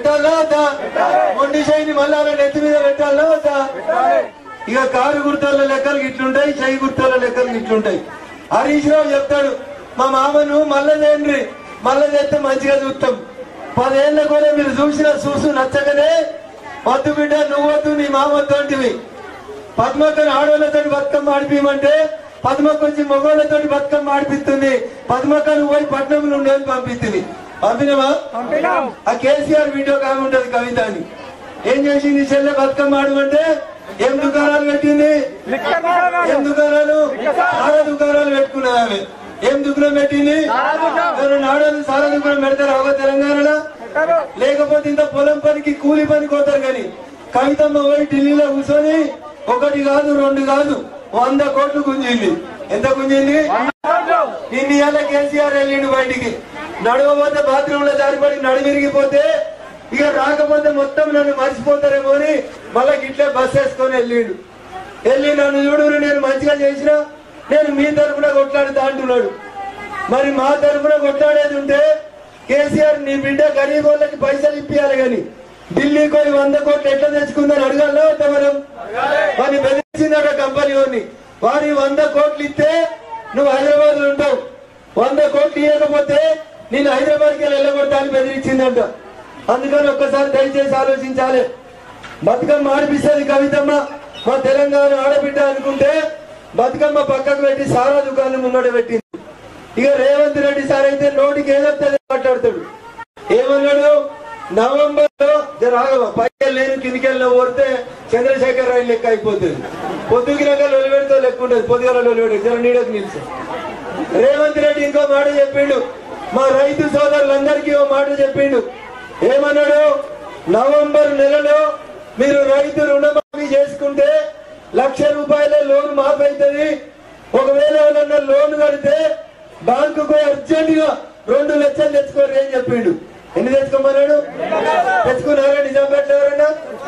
పెట్టాలా వద్దా మొండి చేయిని మళ్ళీ అలా నెత్తి మీద పెట్టాలా వద్దా ఇక కారు గుర్తాల లెక్కలు ఇట్లుంటాయి చెయ్యి గుర్తాల లెక్కలు ఇట్లుంటాయి హరీష్ రావు చెప్తాడు మా మామను మళ్ళా చేయండి మళ్ళా చేస్తే మంచిగా చూస్తాం పదేళ్ల కూడా మీరు చూసిన చూసు నచ్చకనే వద్దు బిడ్డ నువ్వద్దు నీ మామతోంటివి పద్మక్కని ఆడవాళ్ళతో బతుకమ్మ ఆడిపిమంటే పద్మక్క వచ్చి మగవాళ్ళతో బతుకమ్మ ఆడిపిస్తుంది పద్మక్కను పోయి పట్నంలో ఉండని పంపిస్తుంది పంపినవా ఆ కేసీఆర్ వీడియో కాగుంటది కవిత అని ఏం చేసింది చెల్లె బతుకమ్మ ఆడమంటే ఏం దుకాణాలు పెట్టింది ఏం దుకాణాలు సారా దుకాణాలు పెట్టుకున్నది ఆమె ఏం దుకాణం పెట్టింది ఎవరైనా ఆడవాళ్ళు సారా దుకాణం పెడతారు అవ తెలంగాణలో లేకపోతే ఇంత పొలం పనికి కూలి పనికి పోతారు కానీ కవితమ్మ పోయి ఢిల్లీలో కూర్చొని ఒకటి కాదు రెండు కాదు వంద కోట్లు గుంజింది ఎంత గుంజింది ఇన్ని ఏళ్ళ కేసీఆర్ వెళ్ళిండు బయటికి నడవబోతే బాత్రూమ్ లో జారిపడి నడివిరిగిపోతే ఇక రాకపోతే మొత్తం నన్ను మర్చిపోతారేమో అని మళ్ళా గిట్లే బస్ వేసుకొని వెళ్ళిండు వెళ్ళి నన్ను చూడు నేను మంచిగా చేసిన నేను మీ తరఫున కొట్లాడుతా అంటున్నాడు మరి మా తరఫున కొట్లాడేది ఉంటే కేసీఆర్ నీ బిడ్డ గరీబ్ వాళ్ళకి పైసలు ఇప్పియాలి గాని ఢిల్లీ పోయి వంద కోట్లు ఎట్లా తెచ్చుకుందని అడగాలో వద్దా మనం వాడిని బెదిరించిందట కంపెనీ వాడిని వారి వంద కోట్లు ఇస్తే నువ్వు హైదరాబాద్ లో ఉంటావు వంద కోట్లు ఇవ్వకపోతే నేను హైదరాబాద్ కి వెళ్ళగొట్టాలని బెదిరించిందంట అందుకని ఒక్కసారి దయచేసి ఆలోచించాలి బతుకమ్మ ఆడిపిస్తుంది కవితమ్మ మా తెలంగాణ ఆడబిడ్డ అనుకుంటే బతుకమ్మ పక్కకు పెట్టి సారా దుకాణం ముంగడ పెట్టింది ఇక రేవంత్ రెడ్డి సార్ అయితే నోటికి ఏదొస్తుంది మాట్లాడతాడు ఏమన్నాడు నవంబర్ లో రాగవ పైకి లేని కిందికెళ్ళిన ఓడితే చంద్రశేఖర్ రాయలు లెక్క అయిపోతుంది పొద్దుకినాక లొలిపెడితే లెక్క ఉంటుంది పొద్దుగల లొలిపెడి జర నీడకు నిలిచి రేవంత్ రెడ్డి ఇంకో మాట చెప్పిండు మా రైతు సోదరులందరికీ ఓ మాట చెప్పిండు ఏమన్నాడు నవంబర్ నెలలో మీరు రైతు రుణమాఫీ చేసుకుంటే లక్ష రూపాయల లోన్ మాఫీ అవుతుంది ఒకవేళ ఎవరన్నా లోన్ కడితే బ్యాంకుకు అర్జెంట్ గా రెండు లక్షలు తెచ్చుకోరు అని చెప్పిండు ఎన్ని తెచ్చుకోమన్నాడు తెచ్చుకున్నారా నిజాం పెట్టలేవరన్నా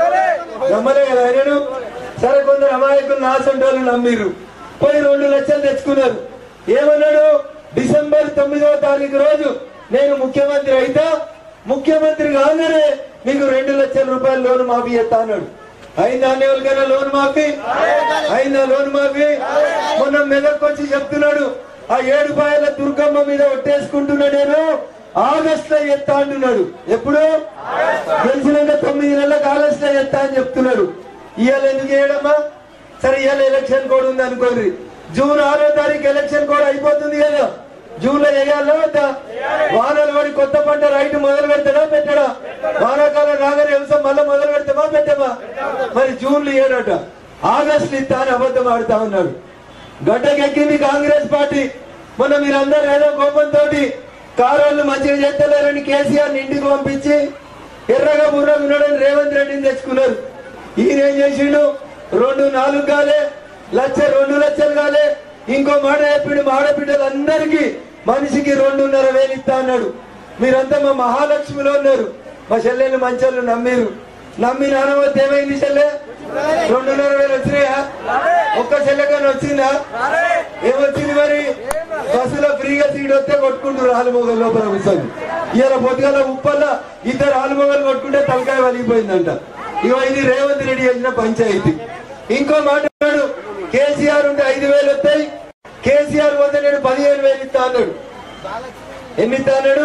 నమ్మలే కదా ఆయనను సరే కొందరు అమాయకులు నాసంటి వాళ్ళు నమ్మిరు పోయి రెండు లక్షలు తెచ్చుకున్నారు ఏమన్నాడు డిసెంబర్ తొమ్మిదవ తారీఖు రోజు నేను ముఖ్యమంత్రి అయితా ముఖ్యమంత్రి కాగానే మీకు రెండు లక్షల రూపాయల లోన్ మాఫీ చేస్తా అన్నాడు అయిందా అన్ని ఎవరికైనా లోన్ మాఫీ అయిందా లోన్ మాఫీ మొన్న మెదక్ వచ్చి చెప్తున్నాడు ఆ ఏడు పాయల దుర్గమ్మ మీద ఒట్టేసుకుంటున్నా నేను ఆగస్ట్ లో ఎత్తా అంటున్నాడు ఎప్పుడు గెలిచినాక తొమ్మిది నెలలకు ఆగస్ట్ లో ఎత్తా అని చెప్తున్నాడు ఇవాళ ఎందుకు చేయడమ్మా సరే ఇవాళ ఎలక్షన్ కోడ్ ఉంది అనుకోండి జూన్ ఆరో తారీఖు ఎలక్షన్ కోడ్ అయిపోతుంది కదా జూన్ లో వేయాలా వద్దా వానలు పడి కొత్త పంట రైతు మొదలు పెడతాడా పెట్టడా వానాకాలం రాగానే వ్యవసాయం మళ్ళీ మొదలు పెడతామా పెట్టమా మరి జూన్ లో ఏడట ఆగస్ట్ ఇస్తా అని అబద్ధం ఆడుతా ఉన్నాడు గడ్డకెక్కింది కాంగ్రెస్ పార్టీ మొన్న మీరందరూ ఏదో కోపంతో కారోళ్ళు మంచిగా చేస్తలేరని కేసీఆర్ ఇంటికి పంపించి ఎర్రగా బుర్రగా ఉన్నాడని రేవంత్ రెడ్డిని తెచ్చుకున్నారు ఈయన ఏం చేసిండు రెండు నాలుగు కాలే లక్ష రెండు లక్షలు కాలే ఇంకో మాట చెప్పిండు మా ఆడబిడ్డలందరికీ మనిషికి రెండున్నర వేలు ఇస్తా అన్నాడు మీరంతా మా మహాలక్ష్మిలో ఉన్నారు మా చెల్లెలు మంచోళ్ళు నమ్మిరు నమ్మి నానవద్దు ఏమైంది చెల్లె రెండున్నర వేలు వచ్చినాయా ఒక్క చెల్లెకని వచ్చిందా ఏమొచ్చింది మరి బస్సులో ఫ్రీగా సీట్ వస్తే కొట్టుకుంటారు ఆలుమొగలు లోపల కూర్చొని ఇవాళ పొద్దుగల ఉప్పల్ల ఇద్దరు ఆలుమొగలు కొట్టుకుంటే తలకాయ వలిగిపోయిందంట ఇగో ఇది రేవంత్ రెడ్డి చేసిన పంచాయతీ ఇంకో మాట అన్నాడు కేసీఆర్ ఉంటే ఐదు వేలు వస్తాయి కేసీఆర్ పోతే నేను పదిహేను వేలు ఇస్తా అన్నాడు ఎన్ని ఇస్తా అన్నాడు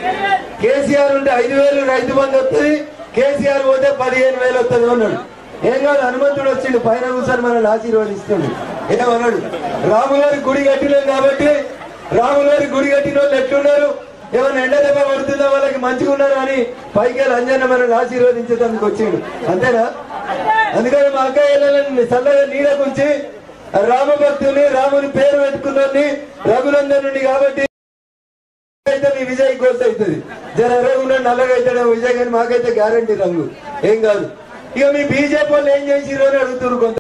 కేసీఆర్ ఉంటే ఐదు వేలు రైతు బంధు వస్తుంది కేసీఆర్ పోతే పదిహేను వేలు వస్తుంది అన్నాడు ఏం కాదు హనుమంతుడు వచ్చిండు పైన కూర్చొని మనల్ని ఆశీర్వదిస్తుండు ఏమన్నాడు రాముగారి గుడి కట్టినాం కాబట్టి రాముగారి గుడి కట్టిన వాళ్ళు ఎట్లున్నారు ఏమైనా ఎండ దెబ్బ పడుతుందా వాళ్ళకి మంచిగా ఉన్నారు అని పైకి వెళ్ళి అంజన్న మనల్ని ఆశీర్వదించేందుకు వచ్చిండు అంతేనా అందుకని మా అక్క వెళ్ళాలని చల్లగా నీడ గుంచి రామభక్తుని రాముని పేరు పెట్టుకున్నది రఘునందనుని కాబట్టి అయితే మీ విజయ్ కోర్స్ అవుతుంది జర ఎర్రగా ఉన్నాడు నల్లగా అవుతాడు విజయ్ కానీ మాకైతే గ్యారంటీ రంగు ఏం కాదు ఇక మీ బీజేపీ వాళ్ళు ఏం చేసిరో అని అడుగుతున్నారు కొంత